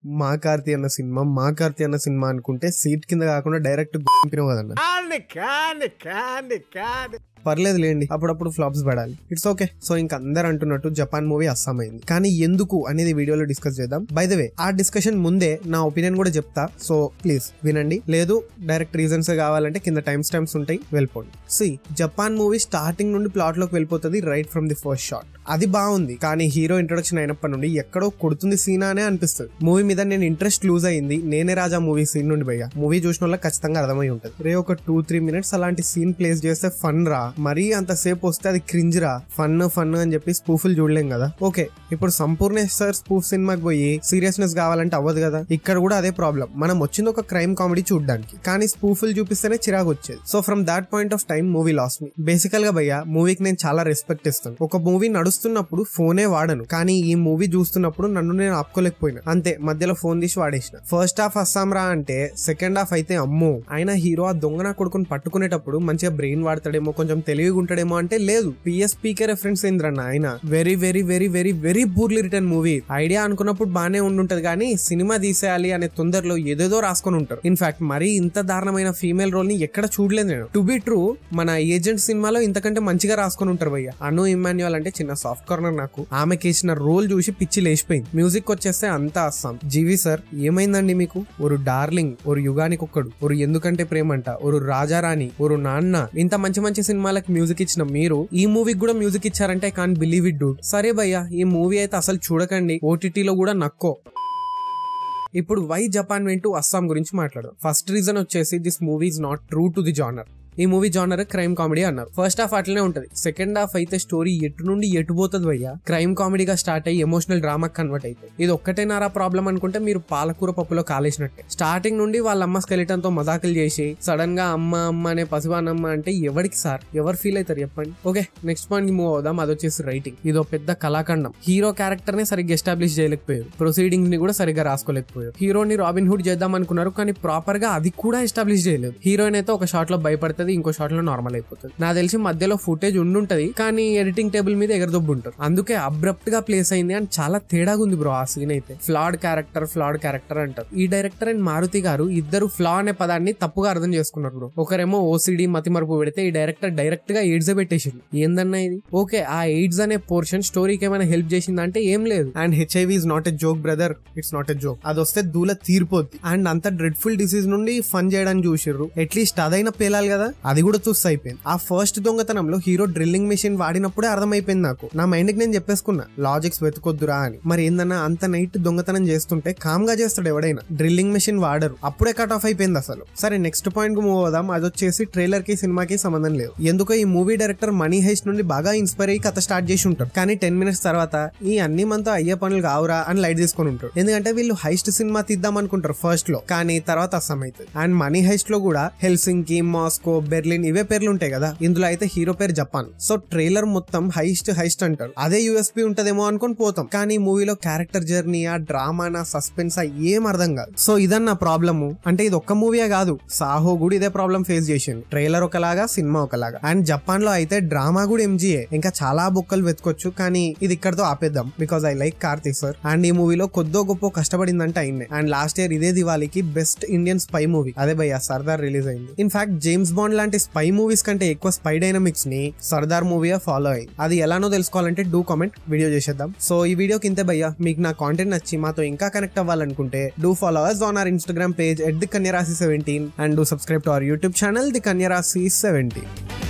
మా కార్తి అన్న సినిమా మా కార్తి అన్న సినిమా అనుకుంటే సీట్ కింద కాకుండా డైరెక్ట్ గుంపినావు కదన్న పర్లేదు లేండి అప్పుడప్పుడు ఫ్లాప్స్ పడాలి ఇట్స్ ఓకే సో ఇంక అందరు అంటున్నట్టు జపాన్ మూవీ అస్సాం అయింది కానీ ఎందుకు అనేది వీడియోలో డిస్కస్ చేద్దాం బై ద వే ఆ డిస్కషన్ ముందే నా ఒపీనియన్ కూడా చెప్తా సో ప్లీజ్ వినండి లేదు డైరెక్ట్ రీజన్స్ కావాలంటే కింద టైమ్స్ టైమ్స్ ఉంటాయి వెళ్ళిపోండి సి జపాన్ మూవీ స్టార్టింగ్ నుండి ప్లాట్ లోకి వెళ్ళిపోతుంది right from the first shot అది బాగుంది కానీ హీరో ఇంట్రొడక్షన్ అయినప్పటి నుండి ఎక్కడో కొడుతుంది సీనా అనే అనిపిస్తుంది మూవీ మీద నేను ఇంట్రెస్ట్ లూజ్ అయింది నేనే రాజా మూవీ సీన్ నుండి పోయా మూవీ చూసిన వాళ్ళకి ఖచ్చితంగా అర్థమై ఉంటుంది రే ఒక టూ త్రీ మినిట్స్ అలాంటి సీన్ ప్లేస్ చేస్తే ఫన్ రా మరీ అంతసేపు వస్తే అది క్రింజ్ రా ఫన్ ఫన్ అని చెప్పి స్పూఫులు చూడలేం కదా ఓకే ఇప్పుడు సంపూర్ణేశ్వర్ స్పూఫ్ సినిమాకి పోయి సీరియస్నెస్ కావాలంటే అవ్వదు కదా ఇక్కడ కూడా అదే ప్రాబ్లం మనం వచ్చింది ఒక క్రైమ్ కామెడీ చూడడానికి కానీ స్పూఫులు చూపిస్తేనే చిరాకు వచ్చేది so from that point of time movie lost me బేసికల్ గా భయ్య మూవీకి నేను చాలా రెస్పెక్ట్ ఇస్తాను ఒక మూవీ నడుస్తున్నప్పుడు ఫోనే వాడను కానీ ఈ మూవీ చూస్తున్నప్పుడు నన్ను నేను ఆపుకోలేకపోయినా అంతే మధ్యలో ఫోన్ తీసి వాడేసిన ఫస్ట్ హాఫ్ అస్సాం రా అంటే సెకండ్ హాఫ్ అయితే అమ్మో ఆయన హీరో ఆ దొంగ నా కొడుకుని పట్టుకునేటప్పుడు మంచిగా బ్రెయిన్ వాడతాడేమో కొంచెం తెలివిగా ఉంటాడేమో అంటే లేదు పిఎస్పీకే రెఫరెన్స్ ఏంద్రన్న ఆయన very very very very very poorly written movie idea అనుకున్నప్పుడు బానే ఉండుంటది కానీ సినిమా తీసేయాలి అనే తొందరలో ఏదేదో రాసుకొని ఉంటారు ఇన్ఫాక్ట్ మరీ ఇంత దారుణమైన ఫీమేల్ రోల్ ని ఎక్కడ చూడలేదు నేను టు బి ట్రూ మన ఏజెంట్ సినిమాలో ఇంతకంటే మంచిగా రాసుకొని ఉంటారు భయ్య అను ఇమాన్యువల్ అంటే చిన్న సాఫ్ట్ కార్నర్ నాకు ఆమెకి ఇచ్చిన రోల్ చూసి పిచ్చి లేచిపోయింది మ్యూజిక్ వచ్చేస్తే అంతా అస్సాం జీవి సార్ ఏమైందండి మీకు ఒక డార్లింగ్ ఒక యుగానికి ఒక్కడు ఒక ఎందుకంటే ప్రేమంట ఒక రాజారాణి ఒక నాన్న ఇంత మంచి మంచి సినిమాలకు మ్యూజిక్ ఇచ్చిన మీరు ఈ మూవీకి కూడా మ్యూజిక్ ఇచ్చారంటే I can believe it dude సరే భయ్య ఈ మూవీ అయితే అసలు చూడకండి ఓటీటీలో కూడా నక్కో ఇప్పుడు వై జపాన్ వెంటూ అస్సాం గురించి మాట్లాడదాం ఫస్ట్ రీజన్ వచ్చేసి this movie is not true to the genre ఈ మూవీ జానర్ క్రైమ్ కామెడీ అన్నారు ఫస్ట్ హాఫ్ అట్లనే ఉంటది సెకండ్ హాఫ్ అయితే స్టోరీ ఎటు నుండి ఎటు పోతుంది భయ్య క్రైమ్ కామెడీగా స్టార్ట్ అయ్యి ఎమోషనల్ డ్రామా కన్వర్ట్ అయితే ఇది ఒక్కటేనారా ప్రాబ్లం అనుకుంటే మీరు పాలకూర పప్పులో కాలేసినట్టే స్టార్టింగ్ నుండి వాళ్ళ అమ్మ skeleton తో మదాకులు చేసి సడన్ గా అమ్మ అమ్మ అనే పసివానమ్మ అంటే ఎవరికి సార్ ఎవరు ఫీల్ అవుతారు చెప్పండి ఓకే నెక్స్ట్ పాయింట్ మూవ్ అవుదాం అది వచ్చేసి రైటింగ్ ఇది ఒక పెద్ద కళాఖండం హీరో క్యారెక్టర్ నే సరిగ్గా ఎస్టాబ్లిష్ చేయలేకపోయారు ప్రొసీడింగ్ ని కూడా సరిగ్గా రాసుకోలేకపోయారు హీరోని రాబిన్ హుడ్ చేద్దాం అనుకున్నారు కానీ ప్రాపర్ గా అది కూడా ఎస్టాబ్లిష్ చేయలేదు హీరోయిన్ అయితే ఒక షాట్ లో భయపడుతుంది ఇంకో షాట్ లో నార్మల్ అయిపోతుంది నాకు తెలిసి మధ్యలో ఫుటేజ్ ఉండుంటది కానీ ఎడిటింగ్ టేబుల్ మీద ఎగరదొబ్బు ఉంటారు అందుకే అబ్రప్ట్ గా ప్లేస్ అయింది అని చాలా తేడాగా ఉంది బ్రో ఆ సీన్ అయితే ఫ్లాడ్ క్యారెక్టర్ ఫ్లాడ్ క్యారెక్టర్ అంటారు ఈ డైరెక్టర్ అండ్ మారుతి గారు ఇద్దరు ఫ్లా అనే పదాన్ని తప్పుగా అర్థం చేసుకున్నారు బ్రో ఒకరేమో ఓసిడి మతిమరుపు పెడితే ఈ డైరెక్టర్ డైరెక్ట్ గా ఎయిడ్స్ పెట్టేసింది ఏందన్నా ఇది ఓకే ఆ ఎయిడ్స్ అనే పోర్షన్ స్టోరీకి ఏమైనా హెల్ప్ చేసిందంటే ఏం లేదు and HIV is not a joke brother it's not a joke అది వస్తే దూల తీరిపోద్ది అండ్ అంత డ్రెడ్ఫుల్ డిసీజ్ నుండి ఫన్ చేయడానికి చూసిర్రు అట్లీస్ట్ అదైనా పేలాలి కదా అది కూడా చూస్ అయిపోయింది ఆ ఫస్ట్ దొంగతనంలో హీరో డ్రిల్లింగ్ మెషిన్ వాడినప్పుడే అర్థమైపోయింది నాకు నా మైండ్ కి నేను చెప్పేసుకున్నా లాజిక్స్ వెతుకొద్దురా అని మరి ఏందన్నా అంత నైట్ దొంగతనం చేస్తుంటే కామ్ గా చేస్తాడు ఎవడైనా డ్రిల్లింగ్ మెషిన్ వాడరు అప్పుడే కట్ ఆఫ్ అయిపోయింది అసలు సరే నెక్స్ట్ పాయింట్ కు మూవ్ అవుదాం అది వచ్చేసి ట్రైలర్ కి సినిమాకి సంబంధం లేదు ఎందుకో ఈ మూవీ డైరెక్టర్ మనీ హైస్ట్ నుండి బాగా ఇన్స్పైర్ అయ్యి కథ స్టార్ట్ చేసి ఉంటాడు కానీ టెన్ మినిట్స్ తర్వాత ఈ అన్ని మనతో అయ్యే పనులు కావురా అని లైట్ తీసుకొని ఉంటాడు ఎందుకంటే వీళ్ళు హైస్ట్ సినిమా తీద్దాం అనుకుంటారు ఫస్ట్ లో కానీ తర్వాత అస్సాం అవుతుంది అండ్ మనీ హైస్ట్ లో కూడా హెల్సింకి మాస్కో బెర్లిన్ ఇవే పేర్లు ఉంటాయి కదా ఇందులో అయితే హీరో పేరు జపాన్ సో ట్రైలర్ మొత్తం హైస్ట్ హైస్ట్ అంటారు అదే యూఎస్పీ ఉంటదేమో అనుకొని పోతాం కానీ మూవీలో క్యారెక్టర్ జర్నీ ఆ డ్రామా నా సస్పెన్స్ ఏం అర్థం కాదు సో ఇదన్న ప్రాబ్లము అంటే ఇది ఒక్క మూవీయే కాదు సాహో కూడా ఇదే ప్రాబ్లం ఫేస్ చేసింది ట్రైలర్ ఒకలాగా సినిమా ఒకలాగా అండ్ జపాన్ లో అయితే డ్రామా కూడా ఎంజీఏ ఇంకా చాలా బుక్కలు వెతుకోవచ్చు కానీ ఇది ఇక్కడతో ఆపేద్దాం because I like Karthik sir and ఈ మూవీలో కొద్దో గొప్ప కష్టపడిందంటే అయినే అండ్ లాస్ట్ ఇయర్ ఇదే దివాళీకి బెస్ట్ ఇండియన్ స్పై మూవీ అదే భయ్య సర్దార్ రిలీజ్ అయింది ఇన్ఫాక్ట్ జేమ్స్ బాండ్ లాంటి స్పై మూవీస్ కంటే ఎక్కువ స్పై డైనమిక్స్ ని సర్దార్ మూవీ ఫాలో అయింది అది ఎలానో తెలుసుకోవాలంటే డూ కామెంట్ వీడియో చేసేద్దాం సో ఈ వీడియో కింద భయ్య మీకు నా కాంటెంట్ నచ్చి మాతో ఇంకా కనెక్ట్ అవ్వాలనుకుంటే do follow us on our Instagram page at the Kanyarasi seventeen and do subscribe to our YouTube channel the Kanyarasi seventeen